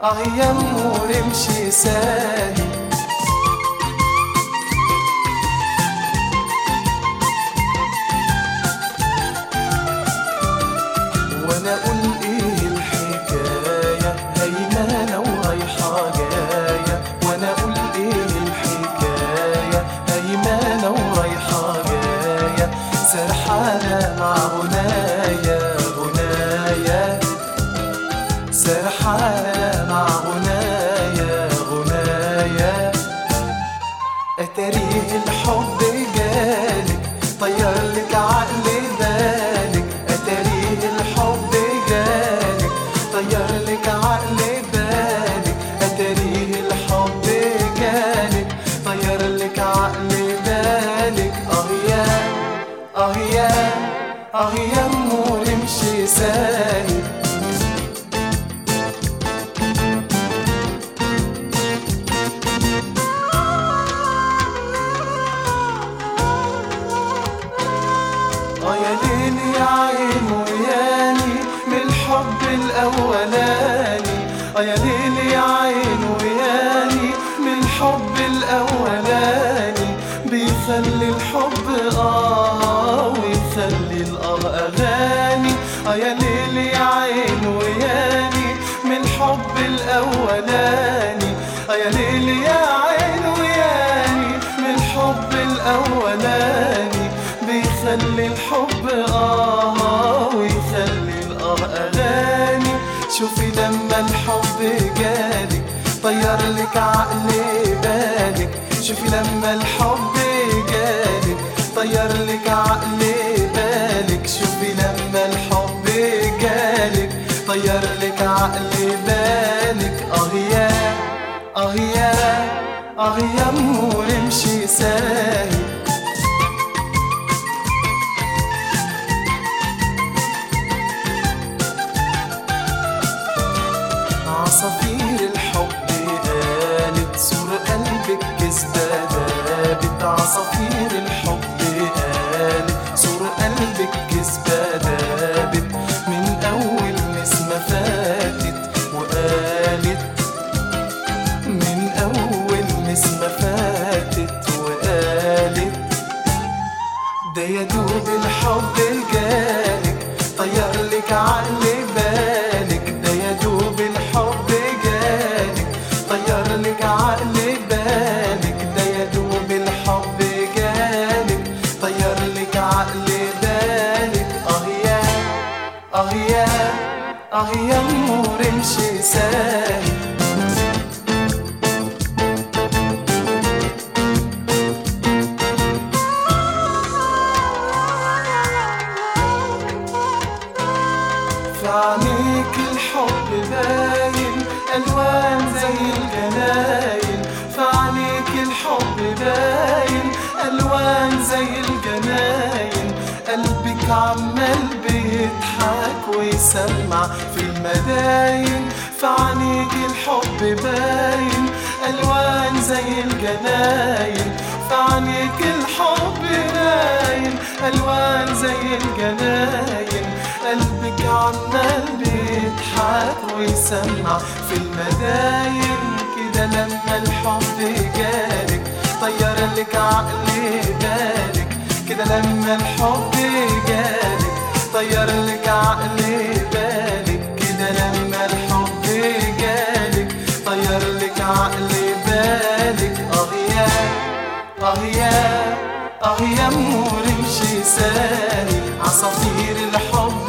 اه يمو رمشي ساهي وانا اقول ايه الحكاية هيمانة ورايحة جاية وانا اقول ايه الحكاية هيمانة ورايحة جاية سرحانة مع غنايا غنايا سرحانة مع غنايا غنايا أتاريه الحب جالك طير لك عقل بالك أتاريه الحب جالك طير لك عقل بالك أتاريه الحب جالك طير لك عقل بالك آه يا آه يا آه يا أمو نمشي سايب اه يا ليل يا عين وياني من الحب الاولاني اه يا ليل يا عين وياني من الحب الاولاني بيخلي الحب اه ويخلي الاه اغاني اه يا ليل يا عين وياني من الحب الاولاني اه يا ليل يا عين وياني من الحب الاولاني بيخلي الحب آه ويخلي الآه أغاني شوفي لما الحب جالك طير لك عقل بالك شوفي لما الحب جالك طير لك عقل بالك شوفي لما الحب جالك طير لك عقل بالك آه يا آه يا آه يا أمور امشي سايب عصافير الحب قالت سور قلبك كذبة دابت عصافير الحب قالت سور قلبك كذبة دابت من أول نسمة فاتت وقالت من أول نسمة فاتت وقالت ده يا دوب الحب جالك طير لك عقل بالك ده يا دوب الحب جالك طير لك عقل بالك ده يا دوب الحب جالك طير لك عقل بالك اه يا اه يا اه يا امور امشي سايب في عينيك الحب باين الوان زي الجناين في عينيك الحب باين الوان زي الجناين قلبك عمال بيضحك ويسمع في المداين في عينيك الحب باين الوان زي الجناين في عينيك الحب باين الوان زي الجناين قلبك عمال بيضحك ويسمع في المداين كده لما الحب جالك طير لك عقل بالك كده لما الحب جالك طير لك عقل بالك كده لما الحب جالك طير لك عقل بالك اه يا اه يا اه يا امور امشي سالي عصافير الحب